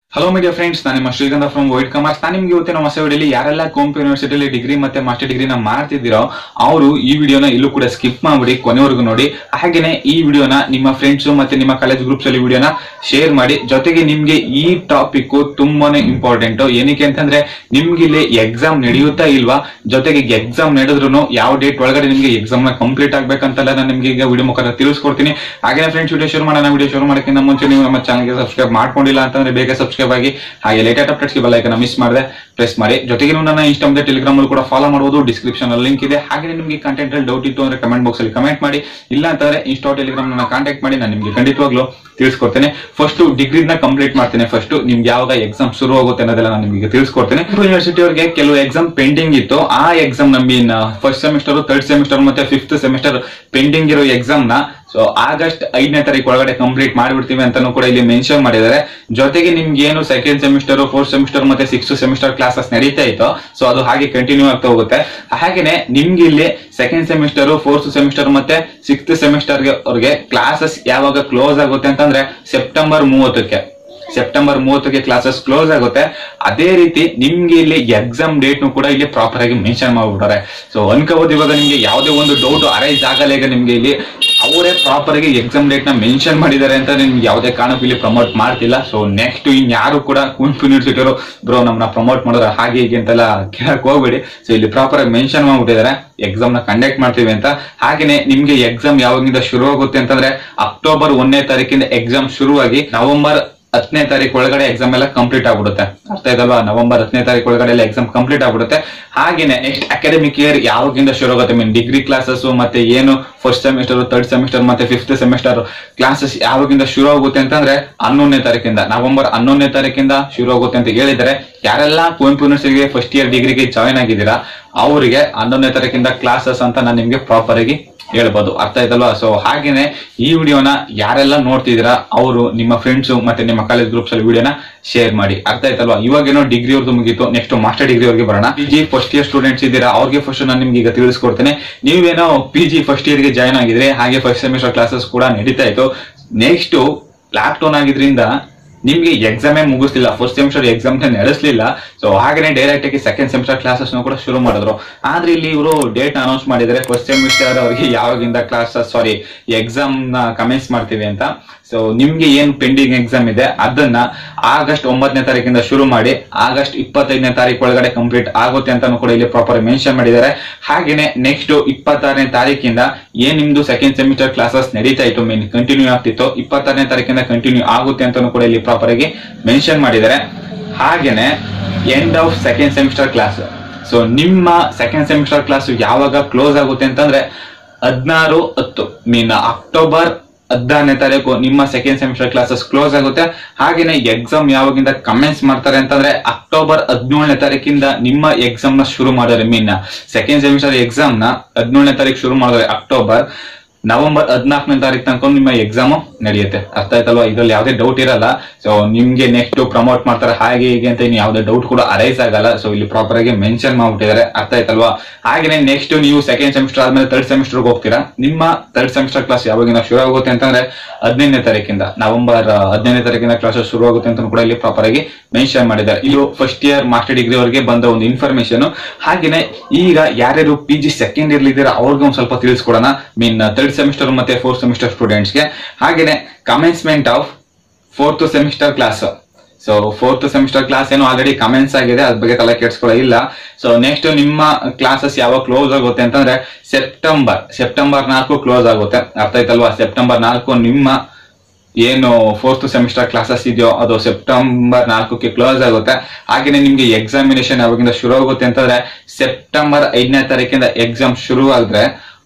hello media friends ನಾನು ನಿಮ್ಮ ಶ್ರೀಗಂಧ ಫ್ರಮ್ ವೈಟ್ ಕಮರ್ಸ್ ನಾನು ನಿಮ್ಗೆ ಇವತ್ತಿನ ಹೊಸ ವಿಡಿಯೋಲಿ ಯಾರೆಲ್ಲ ಕೋಂಪ್ ಯೂನಿವರ್ಸಿಟಿಯಲ್ಲಿ ಡಿಗ್ರಿ ಮತ್ತೆ ಮಾಸ್ಟರ್ ಡಿಗ್ರಿನ ಮಾಡ್ತಿದ್ದೀರೋ ಅವರು ಈ ವಿಡಿಯೋನ ಇಲ್ಲೂ ಕೂಡ ಸ್ಕಿಪ್ ಮಾಡ್ಬಿಡಿ ಕೊನೆವರೆಗೂ ನೋಡಿ ಹಾಗೇನೆ ಈ ವಿಡಿಯೋನ ನಿಮ್ಮ ಫ್ರೆಂಡ್ಸ್ ಮತ್ತೆ ನಿಮ್ಮ ಕಾಲೇಜ್ ಗ್ರೂಪ್ಸ್ ಅಲ್ಲಿ ವಿಡಿಯೋನ ಶೇರ್ ಮಾಡಿ ಜೊತೆಗೆ ನಿಮ್ಗೆ ಈ ಟಾಪಿಕ್ ತುಂಬಾನೇ ಇಂಪಾರ್ಟೆಂಟ್ ಏನಕ್ಕೆ ಅಂತಂದ್ರೆ ನಿಮ್ಗೆ ಇಲ್ಲಿ ಎಕ್ಸಾಮ್ ನಡೆಯುತ್ತಾ ಇಲ್ವಾ ಜೊತೆಗೆ ಎಕ್ಸಾಮ್ ನಡೆದ್ರು ಯಾವ ಡೇಟ್ ಒಳಗಡೆ ನಿಮ್ಗೆ ಎಕ್ಸಾಮ್ ನ ಕಂಪ್ಲೀಟ್ ಆಗ್ಬೇಕಂತೆಲ್ಲ ನಾನು ನಿಮ್ಗೆ ಈಗ ವಿಡಿಯೋ ಮುಖಾಂತರ ತಿಳಿಸ್ಕೊಡ್ತೀನಿ ಹಾಗೆ ಫ್ರೆಂಡ್ಸ್ ವಿಡಿಯೋ ಶುರು ಮಾಡೋಣ ವಿಡಿಯೋ ಶುರು ಮಾಡೋಕ್ಕಿಂತ ಮುಂಚೆ ನೀವು ನಮ್ಮ ಚಾನಲ್ಗೆ ಸಬ್ಸ್ಕ್ರೈಬ್ ಮಾಡ್ಕೊಂಡಿಲ್ಲ ಅಂತಂದ್ರೆ ಬೇಗ ಸಬ್ಸ್ಕ್ರೈಬ್ ಆಗಿ ಹಾಗೆ latest updates bell icon miss ಮಾಡಿದೆ ಪ್ರೆಸ್ ಮಾಡಿ ಜೊತೆಗೆ ನೀವು ನನ್ನ ಇನ್ಸ್ಟಾ ಮತ್ತೆ ಟೆಲಿಗ್ರಾಮ್ ಅಲ್ಲಿ ಕೂಡ ಫಾಲೋ ಮಾಡಬಹುದು ಡಿಸ್ಕ್ರಿಪ್ಷನ್ ಅಲ್ಲಿ ಲಿಂಕ್ ಇದೆ ಹಾಗೆ ನಿಮಗೆ ಕಂಟೆಂಟ್ ಅಲ್ಲಿ ಡೌಟ್ ಇತ್ತು ಅಂದ್ರೆ ಕಮೆಂಟ್ ಬಾಕ್ಸ್ ಅಲ್ಲಿ ಕಮೆಂಟ್ ಮಾಡಿ ಇಲ್ಲ ಅಂತಂದ್ರೆ ಇನ್ಸ್ಟಾ ಟೆಲಿಗ್ರಾಮ್ ನನ್ನ ಕಾಂಟ್ಯಾಕ್ಟ್ ಮಾಡಿ ನಾನು ನಿಮ್ಗೆ ಖಂಡಿತವಾಗ್ಲೂ ತಿಳಿಸ್ಕೊಡ್ತೇನೆ ಫಸ್ಟ್ ಡಿಗ್ರಿನ ಕಂಪ್ಲೀಟ್ ಮಾಡ್ತೇನೆ ಫಸ್ಟ್ ನಿಮ್ಗೆ ಯಾವಾಗ ಎಕ್ಸಾಮ್ ಶುರು ಆಗುತ್ತೆ ಅನ್ನೋದೆಲ್ಲ ನಾನು ನಿಮಗೆ ತಿಳಿಸ್ಕೊಡ್ತೇನೆ ಯೂನಿವರ್ಸಿಟಿ ಅವರಿಗೆ ಕೆಲವು ಎಕ್ಸಾಮ್ ಪೆಂಡಿಂಗ್ ಇತ್ತು ಆ ಎಕ್ಸಾಮ್ ನಮ್ಗೆ ಫಸ್ಟ್ ಸೆಮಿಸ್ಟರ್ ಥರ್ಡ್ ಸೆಮಿಸ್ಟರ್ ಮತ್ತೆ ಫಿಫ್ತ್ ಸೆಮಿಸ್ಟರ್ ಪೆಂಡಿಂಗ್ ಇರೋ ಎಕ್ಸಾಮ್ ನ ಸೊ ಆಗಸ್ಟ್ ಐದನೇ ತಾರೀಕು ಒಳಗಡೆ ಕಂಪ್ಲೀಟ್ ಮಾಡಿಬಿಡ್ತೀವಿ ಅಂತಾನು ಕೂಡ ಇಲ್ಲಿ ಮೆನ್ಷನ್ ಮಾಡಿದ್ದಾರೆ ಜೊತೆಗೆ ನಿಮ್ಗೆ ಏನು ಸೆಕೆಂಡ್ ಸೆಮಿಸ್ಟರ್ ಫೋರ್ತ್ ಸೆಮಿಸ್ಟರ್ ಮತ್ತೆ ಸಿಕ್ಸ್ ಸೆಮಿಸ್ಟರ್ ಕ್ಲಾಸಸ್ ನಡೀತಾ ಇತ್ತು ಸೊ ಅದು ಹಾಗೆ ಕಂಟಿನ್ಯೂ ಆಗ್ತಾ ಹೋಗುತ್ತೆ ಹಾಗೇನೆ ನಿಮ್ಗೆ ಇಲ್ಲಿ ಸೆಕೆಂಡ್ ಸೆಮಿಸ್ಟರ್ ಫೋರ್ತ್ ಸೆಮಿಸ್ಟರ್ ಮತ್ತೆ ಸಿಕ್ಸ್ತ್ ಸೆಮಿಸ್ಟರ್ ಅವ್ರಿಗೆ ಕ್ಲಾಸಸ್ ಯಾವಾಗ ಕ್ಲೋಸ್ ಆಗುತ್ತೆ ಅಂತಂದ್ರೆ ಸೆಪ್ಟೆಂಬರ್ ಮೂವತ್ತಕ್ಕೆ ಸೆಪ್ಟೆಂಬರ್ ಮೂವತ್ತಕ್ಕೆ ಕ್ಲಾಸಸ್ ಕ್ಲೋಸ್ ಆಗುತ್ತೆ ಅದೇ ರೀತಿ ನಿಮ್ಗೆ ಇಲ್ಲಿ ಎಕ್ಸಾಮ್ ಡೇಟ್ ಕೂಡ ಇಲ್ಲಿ ಪ್ರಾಪರ್ ಆಗಿ ಮೆನ್ಷನ್ ಮಾಡ್ಬಿಟ್ಟಾರೆ ಸೊ ಅನ್ಕೋಬಹುದು ಇವಾಗ ನಿಮ್ಗೆ ಯಾವುದೇ ಒಂದು ಡೌಟ್ ಅರೈಸ್ ಆಗಲ್ಲ ಈಗ ನಿಮ್ಗೆ ಇಲ್ಲಿ ಅವರೇ ಪ್ರಾಪರ್ ಆಗಿ ಎಕ್ಸಾಮ್ ಡೇಟ್ ನ ಮೆನ್ಷನ್ ಮಾಡಿದ್ದಾರೆ ಅಂತ ನಿಮ್ಗೆ ಯಾವುದೇ ಕಾರಣಕ್ಕೂ ಇಲ್ಲಿ ಪ್ರಮೋಟ್ ಮಾಡ್ತಿಲ್ಲ ಸೊ ನೆಕ್ಸ್ಟ್ ಇನ್ ಯಾರು ಕೂಡ ಕುಂಟ್ ಯೂನಿವರ್ಸಿಟಿ ಅವರು ಬ್ರೋ ನಮ್ಮನ್ನ ಪ್ರಮೋಟ್ ಮಾಡಿದ್ರೆ ಹಾಗೆ ಹೀಗೆ ಅಂತೆಲ್ಲ ಕೇಳಕ್ ಹೋಗ್ಬೇಡಿ ಸೊ ಇಲ್ಲಿ ಪ್ರಾಪರ್ ಆಗಿ ಮೆನ್ಷನ್ ಮಾಡ್ಬಿಟ್ಟಿದ್ದಾರೆ ಎಕ್ಸಾಮ್ ನ ಕಂಡಕ್ಟ್ ಮಾಡ್ತೀವಿ ಅಂತ ಹಾಗೇನೆ ನಿಮ್ಗೆ ಎಕ್ಸಾಮ್ ಯಾವಾಗಿಂದ ಶುರು ಆಗುತ್ತೆ ಅಂತಂದ್ರೆ ಅಕ್ಟೋಬರ್ ಒಂದನೇ ತಾರೀಕಿಂದ ಎಕ್ಸಾಮ್ ಶುರುವಾಗಿ ನವೆಂಬರ್ ಹತ್ತನೇ ತಾರೀಕು ಒಳಗಡೆ ಎಕ್ಸಾಮ್ ಎಲ್ಲ ಕಂಪ್ಲೀಟ್ ಆಗ್ಬಿಡುತ್ತೆ ಅರ್ಥ ಇದಲ್ವಾ ನವೆಂಬರ್ ಹತ್ತನೇ ತಾರೀಕು ಒಳಗಡೆ ಎಲ್ಲ ಎಕ್ಸಾಮ್ ಕಂಪ್ಲೀಟ್ ಆಗ್ಬಿಡುತ್ತೆ ಹಾಗೇನೆ ನೆಕ್ಸ್ಟ್ ಅಕಾಡೆಮಿಕ್ ಇಯರ್ ಯಾವಾಗಿಂದ ಶುರು ಆಗುತ್ತೆ ಮೀನ್ ಡಿಗ್ರಿ ಕ್ಲಾಸಸ್ ಮತ್ತೆ ಏನು ಫಸ್ಟ್ ಸೆಮಿಸ್ಟರ್ ಥರ್ಡ್ ಸೆಮಿಸ್ಟರ್ ಮತ್ತೆ ಫಿಫ್ತ್ ಸೆಮಿಸ್ಟರ್ ಕ್ಲಾಸಸ್ ಯಾವಾಗಿಂದ ಶುರು ಆಗುತ್ತೆ ಅಂತಂದ್ರೆ ಹನ್ನೊಂದನೇ ತಾರೀಕಿಂದ ನವೆಂಬರ್ ಹನ್ನೊಂದನೇ ತಾರೀಕಿಂದ ಶುರು ಆಗುತ್ತೆ ಅಂತ ಹೇಳಿದ್ದಾರೆ ಯಾರೆಲ್ಲ ಕುವೆಂಪು ಯೂನಿವರ್ಸಿಟಿಗೆ ಫಸ್ಟ್ ಇಯರ್ ಡಿಗ್ರಿಗೆ ಜಾಯ್ನ್ ಆಗಿದ್ದೀರಾ ಅವರಿಗೆ ಹನ್ನೊಂದನೇ ತಾರೀಕಿಂದ ಕ್ಲಾಸಸ್ ಅಂತ ನಾನು ನಿಮ್ಗೆ ಪ್ರಾಪರ್ ಆಗಿ ಹೇಳ್ಬೋದು ಅರ್ಥ ಆಯ್ತಲ್ವಾ ಸೊ ಹಾಗೇನೆ ಈ ವಿಡಿಯೋನ ಯಾರೆಲ್ಲ ನೋಡ್ತಿದ್ದೀರಾ ಅವರು ನಿಮ್ಮ ಫ್ರೆಂಡ್ಸ್ ಮತ್ತೆ ನಿಮ್ಮ ಕಾಲೇಜ್ ಗ್ರೂಪ್ಸ್ ಅಲ್ಲಿ ವಿಡಿಯೋನ ಶೇರ್ ಮಾಡಿ ಅರ್ಥ ಆಯ್ತಲ್ವಾ ಇವಾಗೇನೋ ಡಿಗ್ರಿ ಅವ್ರದ್ದು ಮುಗೀತು ನೆಕ್ಸ್ಟ್ ಮಾಸ್ಟರ್ ಡಿಗ್ರಿ ಅವ್ರಿಗೆ ಬರೋಣ P G first year students ಇದ್ದೀರಾ ಅವ್ರಿಗೆ ಫಸ್ಟ್ ನಾನು ನಿಮ್ಗೆ ಈಗ ತಿಳಿಸ್ಕೊಡ್ತೇನೆ ನೀವೇನೋ ಪಿ ಜಿ ಫಸ್ಟ್ ಇಯರ್ ಗೆ ಜಾಯ್ನ್ ಆಗಿದ್ರೆ ಹಾಗೆ ಫಸ್ಟ್ ಸೆಮಿಸ್ಟರ್ ಕ್ಲಾಸಸ್ ಕೂಡ ನಡೀತಾ ಇತ್ತು ನೆಕ್ಸ್ಟ್ ಲಾಕ್ ಡೌನ್ ಆಗಿದ್ರಿಂದ ನಿಮ್ಗೆ ಎಕ್ಸಾಮೇ ಮುಗಿಸ್ಲಿಲ್ಲ ಫಸ್ಟ್ ಸೆಮಿಸ್ಟರ್ ಎಕ್ಸಾಮ್ ನಡೆಸಲಿಲ್ಲ ಸೊ ಹಾಗೇನೆ ಡೈರೆಕ್ಟ್ ಆಗಿ ಸೆಕೆಂಡ್ ಸೆಮಿಸ್ಟರ್ ಕ್ಲಾಸಸ್ ಕೂಡ ಶುರು ಮಾಡಿದ್ರು ಆದ್ರೆ ಇಲ್ಲಿ ಇವರು ಡೇಟ್ ಅನೌನ್ಸ್ ಮಾಡಿದ್ದಾರೆ ಫಸ್ಟ್ ಸೆಮಿಸ್ಟರ್ ಅವರಿಗೆ ಯಾವಾಗಿಂದ ಕ್ಲಾಸಸ್ ಸಾರಿ ಎಕ್ಸಾಮ್ ನ ಕಮೆನ್ಸ್ ಮಾಡ್ತೀವಿ ಅಂತ ಸೊ ನಿಮ್ಗೆ ಏನ್ ಪೆಂಡಿಂಗ್ ಎಕ್ಸಾಮ್ ಇದೆ ಅದನ್ನ ಆಗಸ್ಟ್ ಒಂಬತ್ತನೇ ತಾರೀಕಿಂದ ಶುರು ಮಾಡಿ ಆಗಸ್ಟ್ ಇಪ್ಪತ್ತೈದನೇ ತಾರೀಕು ಒಳಗಡೆ ಕಂಪ್ಲೀಟ್ ಆಗುತ್ತೆ ಅಂತಾನು ಕೂಡ ಇಲ್ಲಿ ಪ್ರಾಪರ್ ಮೆನ್ಷನ್ ಮಾಡಿದ್ದಾರೆ ಹಾಗೇನೆ ನೆಕ್ಸ್ಟ್ ಇಪ್ಪತ್ತಾರನೇ ತಾರೀಕಿಂದ ಏನ್ ನಿಮ್ದು ಸೆಕೆಂಡ್ ಸೆಮಿಸ್ಟರ್ ಕ್ಲಾಸಸ್ ನಡೀತಾ ಇತ್ತು ಮೀನ್ ಕಂಟಿನ್ಯೂ ಆಗ್ತಿತ್ತು ಇಪ್ಪತ್ತಾರನೇ ತಾರೀಕಿಂದ ಕಂಟಿನ್ಯೂ ಆಗುತ್ತೆ ಅಂತಾನು ಕೂಡ ಇಲ್ಲಿ ಪ್ರಾಪರ್ ಆಗಿ ಮೆನ್ಷನ್ ಮಾಡಿದ್ದಾರೆ ಹಾಗೇನೆ end of second semester class so ನಿಮ್ಮ ಸೆಕೆಂಡ್ ಸೆಮಿಸ್ಟರ್ ಕ್ಲಾಸ್ ಯಾವಾಗ ಕ್ಲೋಸ್ ಆಗುತ್ತೆ ಅಂತಂದ್ರೆ ಹದಿನಾರು ಹತ್ತು ಮೀನ್ ಅಕ್ಟೋಬರ್ ಹದಿನಾರನೇ ತಾರೀಕು ನಿಮ್ಮ ಸೆಕೆಂಡ್ ಸೆಮಿಸ್ಟರ್ ಕ್ಲಾಸಸ್ ಕ್ಲೋಸ್ ಆಗುತ್ತೆ ಹಾಗೇನೆ ಎಕ್ಸಾಮ್ ಯಾವಾಗಿಂದ ಕಮೆನ್ಸ್ ಮಾಡ್ತಾರೆ ಅಂತಂದ್ರೆ ಅಕ್ಟೋಬರ್ ಹದಿನೇಳನೇ ತಾರೀಕಿಂದ ನಿಮ್ಮ ಎಕ್ಸಾಮ್ ನ ಶುರು ಮಾಡಿದ್ರೆ ಮೀನ್ ಸೆಕೆಂಡ್ ಸೆಮಿಸ್ಟರ್ ಎಕ್ಸಾಮ್ ನ ಹದಿನೇಳನೇ ತಾರೀಕು ಶುರು ಮಾಡಿದ್ರೆ ಅಕ್ಟೋಬರ್ ನವೆಂಬರ್ ಹದಿನಾಲ್ಕನೇ ತಾರೀಕು ತನಕ ನಿಮ್ಮ ಎಕ್ಸಾಮ್ ನಡೆಯುತ್ತೆ ಅರ್ಥ ಆಯ್ತಲ್ವಾ ಇದ್ರಲ್ಲಿ ಯಾವುದೇ ಡೌಟ್ ಇರಲ್ಲ ಸೊ ನಿಮ್ಗೆ ನೆಕ್ಸ್ಟ್ ಪ್ರಮೋಟ್ ಮಾಡ್ತಾರೆ ಹಾಗೆ ಹೀಗೆ ಅಂತ ಇನ್ನು ಯಾವುದೇ ಡೌಟ್ ಕೂಡ ಅರೈಸ್ ಆಗಲ್ಲ ಸೊ ಇಲ್ಲಿ ಪ್ರಾಪರ್ ಆಗಿ ಮೆನ್ಷನ್ ಮಾಡ್ಬಿಟ್ಟಿದ್ದಾರೆ ಅರ್ಥ ಆಯ್ತಲ್ವಾ ಹಾಗೇನೆ ನೆಕ್ಸ್ಟ್ ನೀವು ಸೆಕೆಂಡ್ ಸೆಮಿಸ್ಟರ್ ಆದ್ಮೇಲೆ ಥರ್ಡ್ ಸೆಮಿಸ್ಟರ್ ಹೋಗ್ತೀರಾ ನಿಮ್ಮ ಥರ್ಡ್ ಸೆಮಿಸ್ಟರ್ ಕ್ಲಾಸ್ ಯಾವಾಗಿಂದ ಶುರು ಆಗುತ್ತೆ ಅಂತಂದ್ರೆ ಹದಿನೈದನೇ ತಾರೀಕಿಂದ ನವೆಂಬರ್ ಹದಿನೈದನೇ ತಾರೀಕಿಂದ ಕ್ಲಾಸಸ್ ಶುರು ಆಗುತ್ತೆ ಅಂತ ಕೂಡ ಇಲ್ಲಿ ಪ್ರಾಪರ್ ಆಗಿ ಮೆನ್ಷನ್ ಮಾಡಿದ್ದಾರೆ ಇದು ಫಸ್ಟ್ ಇಯರ್ ಮಾಸ್ಟರ್ ಡಿಗ್ರಿ ಅವರಿಗೆ ಬಂದ ಒಂದು ಇನ್ಫಾರ್ಮೇಶನ್ ಹಾಗೇನೆ ಈಗ ಯಾರ್ಯಾರು ಪಿ ಜಿ ಸೆಕೆಂಡ್ ಇಯರ್ ಇದ್ದೀರಾ ಅವ್ರಿಗೆ ಒಂದು ಸ್ವಲ್ಪ ತಿಳಿಸ್ಕೊಡೋಣ ಮೀನ್ ಥರ್ಡ್ ಸೆಮಿಸ್ಟರ್ ಮತ್ತೆ ಫೋರ್ತ್ ಸೆಮಿಸ್ಟರ್ ಸ್ಟೂಡೆಂಟ್ಸ್ಗೆ ಹಾಗೇನೆ commencement of fourth semester class so fourth semester class ಏನೋ ಆಲ್ರೆಡಿ ಕಮೆಂಟ್ಸ್ ಆಗಿದೆ ಅದ್ರ ಬಗ್ಗೆ ತಲೆ ಕೆಡ್ಸ್ಕೊಳ್ಳೋ ಇಲ್ಲ ಸೊ ನೆಕ್ಸ್ಟ್ ನಿಮ್ಮ ಕ್ಲಾಸಸ್ ಯಾವಾಗ ಕ್ಲೋಸ್ ಆಗುತ್ತೆ ಅಂತಂದ್ರೆ ಸೆಪ್ಟೆಂಬರ್ ಸೆಪ್ಟೆಂಬರ್ ನಾಲ್ಕು ಕ್ಲೋಸ್ ಆಗುತ್ತೆ ಅರ್ಥ ಆಯ್ತಲ್ವಾ ಸೆಪ್ಟೆಂಬರ್ ನಾಲ್ಕು ನಿಮ್ಮ ಏನು ಫೋರ್ತ್ ಸೆಮಿಸ್ಟರ್ ಕ್ಲಾಸಸ್ ಇದೆಯೋ ಅದು ಸೆಪ್ಟೆಂಬರ್ ನಾಲ್ಕಕ್ಕೆ ಕ್ಲೋಸ್ ಆಗುತ್ತೆ ಹಾಗೇನೆ ನಿಮ್ಗೆ ಎಕ್ಸಾಮಿನೇಷನ್ ಯಾವಾಗಿಂದ ಶುರು ಆಗುತ್ತೆ ಅಂತಂದ್ರೆ ಸೆಪ್ಟೆಂಬರ್ ಐದನೇ ತಾರೀಕಿಂದ ಎಕ್ಸಾಮ್ ಶುರು ಆದ್ರೆ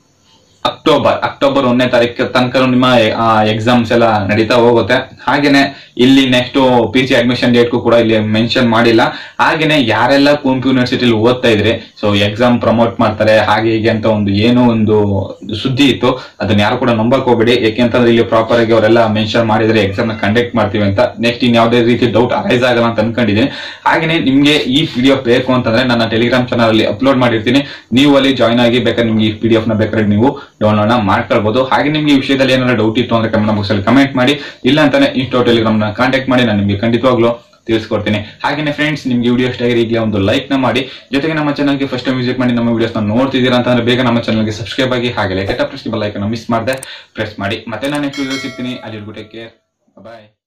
ಅಕ್ಟೋಬರ್ ಅಕ್ಟೋಬರ್ ಒಂದನೇ ತಾರೀಕು ತನಕ ನಿಮ್ಮ ಎಕ್ಸಾಮ್ಸ್ ಎಲ್ಲ ನಡೀತಾ ಹೋಗುತ್ತೆ ಹಾಗೇನೆ ಇಲ್ಲಿ ನೆಕ್ಸ್ಟ್ ಪಿ ಜಿ ಅಡ್ಮಿಷನ್ ಡೇಟ್ಗೂ ಕೂಡ ಇಲ್ಲಿ ಮೆನ್ಷನ್ ಮಾಡಿಲ್ಲ ಹಾಗೇನೆ ಯಾರೆಲ್ಲ ಕುವೆಂಪು ಯೂನಿವರ್ಸಿಟಿಲಿ ಓದ್ತಾ ಇದ್ರಿ ಸೊ ಎಕ್ಸಾಮ್ ಪ್ರಮೋಟ್ ಮಾಡ್ತಾರೆ ಹಾಗೆ ಹೀಗೆ ಅಂತ ಒಂದು ಏನೋ ಒಂದು ಸುದ್ದಿ ಇತ್ತು ಅದನ್ನ ಯಾರು ಕೂಡ ನಂಬಕ್ ಹೋಗ್ಬೇಡಿ ಯಾಕೆಂತಂದ್ರೆ ಇಲ್ಲಿ ಪ್ರಾಪರ್ ಆಗಿ ಅವರೆಲ್ಲ ಮೆನ್ಷನ್ ಮಾಡಿದ್ರೆ ಎಕ್ಸಾಮ್ ನ ಕಂಡಕ್ಟ್ ಮಾಡ್ತೀವಿ ಅಂತ ನೆಕ್ಸ್ಟ್ ಇನ್ ಯಾವುದೇ ರೀತಿ ಡೌಟ್ ಅರೈಸ್ ಆಗಲ್ಲ ಅಂತ ಅನ್ಕೊಂಡಿದ್ದೀನಿ ಹಾಗೇನೆ ನಿಮ್ಗೆ ಈ ವಿಡಿಯೋ ಬೇಕು ಅಂತಂದ್ರೆ ನನ್ನ ಟೆಲಿಗ್ರಾಮ್ ಚಾನಲ್ ಅಲ್ಲಿ ಅಪ್ಲೋಡ್ ಮಾಡಿರ್ತೀನಿ ನೀವು ಅಲ್ಲಿ ಜಾಯ್ನ್ ಆಗಿ ಬೇಕಾದ್ರೆ ನಿಮ್ಗೆ ಈ ಪಿ ಡಿ ಎಫ್ ನ ಬೇಕಾದ್ರೆ ನೀವು ಡೌನ್ಲೋಡ್ ಮಾಡ್ಕೊಳ್ಬಹುದು ಹಾಗೆ ನಿಮ್ಗೆ ಈ ವಿಷಯದಲ್ಲಿ ಏನಾದ್ರು ಡೌಟ್ ಇತ್ತು ಅಂದ್ರೆ ಕಮೆಂಟ್ ಬಾಕ್ಸ್ ಅಲ್ಲಿ ಕಮೆಂಟ್ ಮಾಡಿ ಇಲ್ಲ ಅಂತಾನೆ ಇನ್ಸ್ಟಾ ಟೆಲಿಗ್ರಾಮ್ ನ ಕಾಂಟ್ಯಾಕ್ಟ್ ಮಾಡಿ ನಾನು ನಿಮ್ಗೆ ಖಂಡಿತವಾಗ್ಲೂ ತಿಳಿಸ್ಕೊಡ್ತೀನಿ ಹಾಗೇನೆ ಫ್ರೆಂಡ್ಸ್ ನಿಮ್ಗೆ ವಿಡಿಯೋ ಇಷ್ಟ ಆಗಿದೆ ಈಗಲೇ ಒಂದು ಲೈಕ್ ನ ಮಾಡಿ ಜೊತೆಗೆ ನಮ್ಮ ಚಾನಲ್ಗೆ ಫಸ್ಟ್ ಟೈಮ್ ವಿಸಿಟ್ ಮಾಡಿ ನಮ್ಮ ವಿಡಿಯೋಸ್ ನೋಡ್ತಿದ್ದೀರಾ ಅಂತಂದ್ರೆ ಬೇಗ ನಮ್ಮ ಚಾನಲ್ಗೆ ಸಬ್ಸ್ಕ್ರೈಬ್ ಆಗಿ ಹಾಗೆ like press bell icon miss ಮಾಡದೆ ಪ್ರೆಸ್ ಮಾಡಿ ಮತ್ತೆ ನಾನು ನೆಕ್ಸ್ಟ್ ವಿಡಿಯೋ ಸಿಗ್ತೀನಿ ಅಲ್ಲಿ ಟೇಕ್ ಕೇರ್ ಬಾಯ್